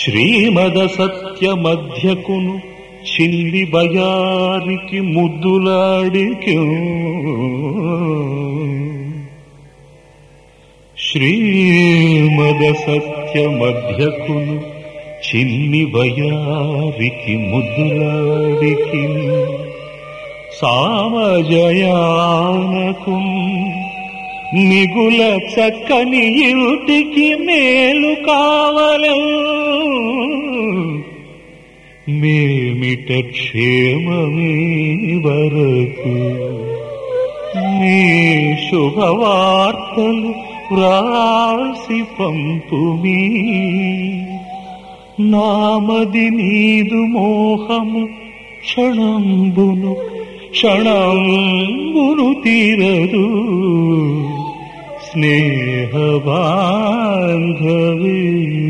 శ్రీమద సత్య మధ్యకును చిల్లి బయారికి ముద్దులాడికి శ్రీమద సత్య మధ్యకును చిన్ని బయారికి ముద్దులాడికి సామజయానకు మిగుల చక్కని ఇంటికి మేలు కావలం మేమిట క్షేమమే వరకు నీ శుభవార్తలు రాసి పంపుమీ నామది నీదు మోహము క్షణంబును క్షణంబును తీరదు స్నేహ బాంధవీ